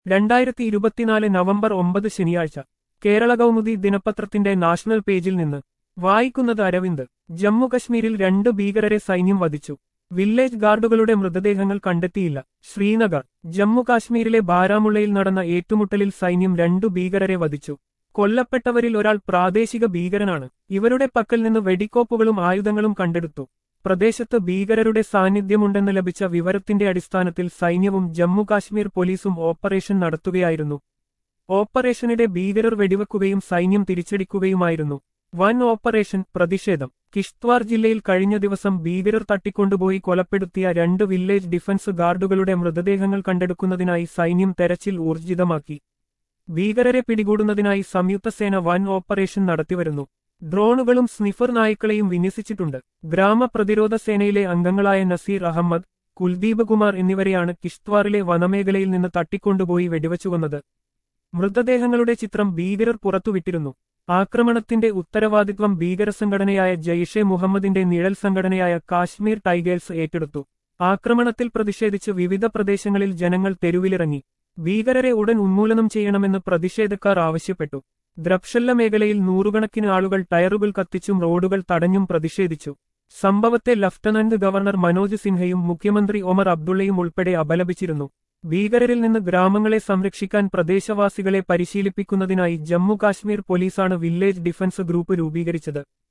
രണ്ടായിരത്തി ഇരുപത്തിനാല് നവംബർ ഒമ്പത് ശനിയാഴ്ച കേരള കൗമുദി ദിനപത്രത്തിന്റെ നാഷണൽ പേജിൽ നിന്ന് വായിക്കുന്നത് അരവിന്ദ് ജമ്മുകശ്മീരിൽ രണ്ട് ഭീകരരെ സൈന്യം വധിച്ചു വില്ലേജ് ഗാർഡുകളുടെ മൃതദേഹങ്ങൾ കണ്ടെത്തിയില്ല ശ്രീനഗർ ജമ്മു കാശ്മീരിലെ ബാരാമുള്ളയിൽ നടന്ന ഏറ്റുമുട്ടലിൽ സൈന്യം രണ്ടു ഭീകരരെ വധിച്ചു കൊല്ലപ്പെട്ടവരിൽ ഒരാൾ പ്രാദേശിക ഭീകരനാണ് ഇവരുടെ പക്കൽ നിന്ന് വെടിക്കോപ്പുകളും ആയുധങ്ങളും കണ്ടെടുത്തു പ്രദേശത്ത് ഭീകരരുടെ സാന്നിധ്യമുണ്ടെന്ന് ലഭിച്ച വിവരത്തിന്റെ അടിസ്ഥാനത്തിൽ സൈന്യവും ജമ്മു കാശ്മീർ പോലീസും ഓപ്പറേഷൻ നടത്തുകയായിരുന്നു ഓപ്പറേഷനിടെ ഭീകരർ വെടിവെക്കുകയും സൈന്യം തിരിച്ചടിക്കുകയുമായിരുന്നു വൻ ഓപ്പറേഷൻ പ്രതിഷേധം കിഷ്ത്വാർ ജില്ലയിൽ കഴിഞ്ഞ ദിവസം ഭീകരർ തട്ടിക്കൊണ്ടുപോയി കൊലപ്പെടുത്തിയ രണ്ട് വില്ലേജ് ഡിഫൻസ് ഗാർഡുകളുടെ മൃതദേഹങ്ങൾ കണ്ടെടുക്കുന്നതിനായി സൈന്യം തെരച്ചിൽ ഊർജിതമാക്കി ഭീകരരെ പിടികൂടുന്നതിനായി സംയുക്ത സേന വൻ ഓപ്പറേഷൻ നടത്തിവരുന്നു ഡ്രോണുകളും സ്നിഫർ നായ്ക്കളെയും വിന്യസിച്ചിട്ടുണ്ട് ഗ്രാമപ്രതിരോധ സേനയിലെ അംഗങ്ങളായ നസീർ അഹമ്മദ് കുൽദീപ് കുമാർ എന്നിവരെയാണ് കിഷ്ത്വാറിലെ വനമേഖലയിൽ നിന്ന് തട്ടിക്കൊണ്ടുപോയി വെടിവച്ചുകൊന്നത് മൃതദേഹങ്ങളുടെ ചിത്രം ഭീകരർ പുറത്തുവിട്ടിരുന്നു ആക്രമണത്തിന്റെ ഉത്തരവാദിത്വം ഭീകരസംഘടനയായ ജയ്ഷെ മുഹമ്മദിന്റെ നിഴൽ സംഘടനയായ കാശ്മീർ ടൈഗേഴ്സ് ഏറ്റെടുത്തു ആക്രമണത്തിൽ പ്രതിഷേധിച്ച് വിവിധ പ്രദേശങ്ങളിൽ ജനങ്ങൾ തെരുവിലിറങ്ങി ഭീകരരെ ഉടൻ ഉന്മൂലനം ചെയ്യണമെന്ന് പ്രതിഷേധക്കാർ ആവശ്യപ്പെട്ടു ദ്രപ്ഷല്ല മേഖലയിൽ നൂറുകണക്കിന് ആളുകൾ ടയറുകൾ കത്തിച്ചും റോഡുകൾ തടഞ്ഞും പ്രതിഷേധിച്ചു സംഭവത്തെ ലഫ്റ്റനന്റ് ഗവർണർ മനോജ് സിൻഹയും മുഖ്യമന്ത്രി ഒമർ അബ്ദുള്ളയും ഉൾപ്പെടെ അപലപിച്ചിരുന്നു ഭീകരരിൽ നിന്ന് ഗ്രാമങ്ങളെ സംരക്ഷിക്കാൻ പ്രദേശവാസികളെ പരിശീലിപ്പിക്കുന്നതിനായി ജമ്മു കാശ്മീർ പോലീസാണ് വില്ലേജ് ഡിഫൻസ് ഗ്രൂപ്പ് രൂപീകരിച്ചത്